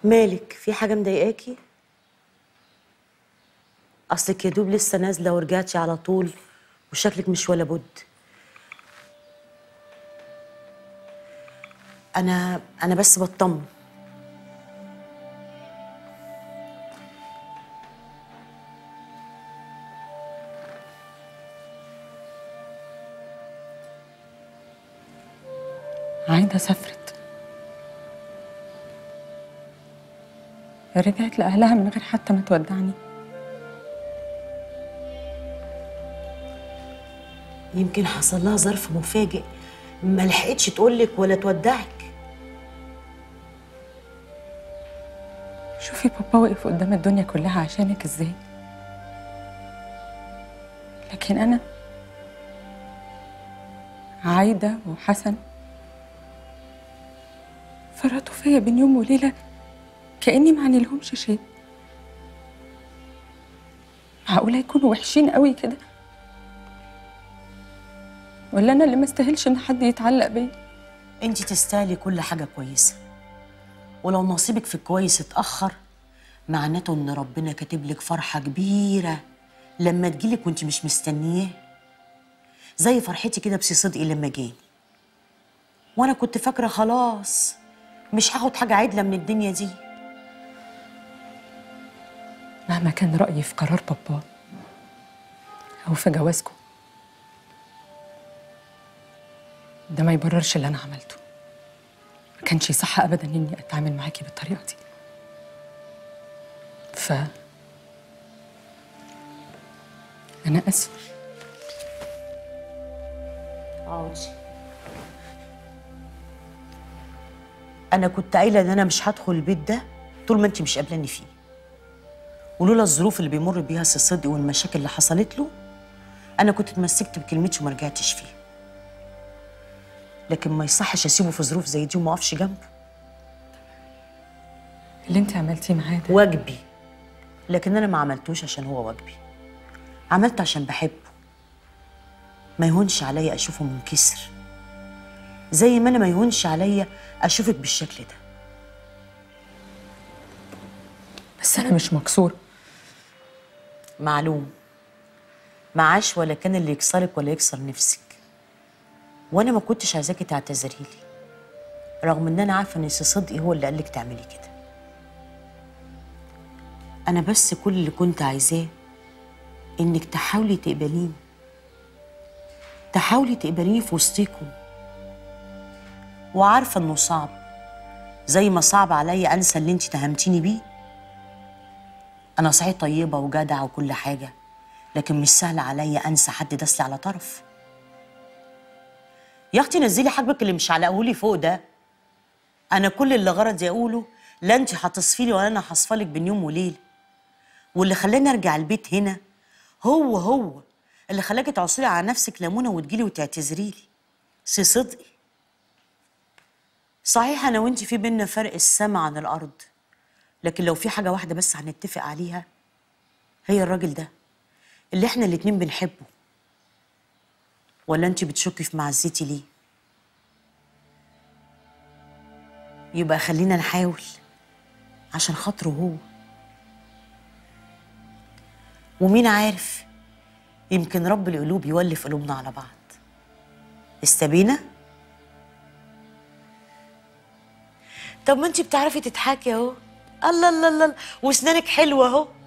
مالك في حاجة مضايقاكي؟ أصلك يا دوب لسه نازلة ورجعتي على طول وشكلك مش ولا بد أنا أنا بس بطمن عايدة سافرت رجعت لأهلها من غير حتى ما تودعني يمكن حصل لها ظرف مفاجئ ما لحقتش تقولك ولا تودعك شوفي بابا وقف قدام الدنيا كلها عشانك ازاي لكن أنا عايدة وحسن فرطوا فيا بين يوم وليلة كأني ما لهمش شيء معقولة يكونوا وحشين قوي كده ولا أنا اللي ما استاهلش إن حد يتعلق بيا انت تستاهلي كل حاجة كويسة ولو نصيبك في الكويس اتأخر معناته ان ربنا كاتب لك فرحة كبيرة لما تجيلك وانت مش مستنياه زي فرحتي كده بسي صدقي لما جاني وانا كنت فاكرة خلاص مش هاخد حاجة عدلة من الدنيا دي مهما كان رأيي في قرار بابا أو في جوازكم ده ما يبررش اللي أنا عملته ما كانش يصح أبدا إني أتعامل معاكي بالطريقة دي ف أنا آسفة اقعدي انا كنت قايله ان انا مش هدخل البيت ده طول ما انت مش قابلاني فيه ولولا الظروف اللي بيمر بيها سي صدقي والمشاكل اللي حصلت له انا كنت اتمسكت بكلمتي وما رجعتش فيه لكن ما يصحش اسيبه في ظروف زي دي وما اقفش جنبه اللي أنت عملتيه معاه ده واجبي لكن انا ما عملتوش عشان هو واجبي عملته عشان بحبه ما يهونش عليا اشوفه منكسر زي ما انا ما يهونش عليا اشوفك بالشكل ده بس أنا مش مكسورة معلوم معاش ولا كان اللي يكسرك ولا يكسر نفسك وانا ما كنتش عايزاكي تعتذري لي رغم ان انا عارفه ان سي صدقي هو اللي قالك تعملي كده انا بس كل اللي كنت عايزاه انك تحاولي تقبليني تحاولي تقبليني في وسطيكم وعارفه انه صعب زي ما صعب عليا انسى اللي انت تهمتيني بيه انا صحيح طيبه وجدعه وكل حاجه لكن مش سهل عليا انسى حد داسلي على طرف يا اختي نزلي حاجبك اللي مش علقهولي فوق ده انا كل اللي غرضي اقوله لا انت هتصفي لي ولا انا هصفلك بين يوم وليله واللي خلاني ارجع البيت هنا هو هو اللي خلاكي تعصري على نفسك ليمونه وتجيلي وتعتذري لي سي صدقي صحيح انا وانت في بينا فرق السما عن الارض لكن لو في حاجه واحده بس هنتفق عليها هي الراجل ده اللي احنا الاتنين بنحبه ولا انت بتشكي في معزتي ليه يبقى خلينا نحاول عشان خاطره هو ومين عارف يمكن رب القلوب يولف قلوبنا على بعض استبينا طب ما انت بتعرفي تضحكي اهو الله الله الله واسنانك حلوه اهو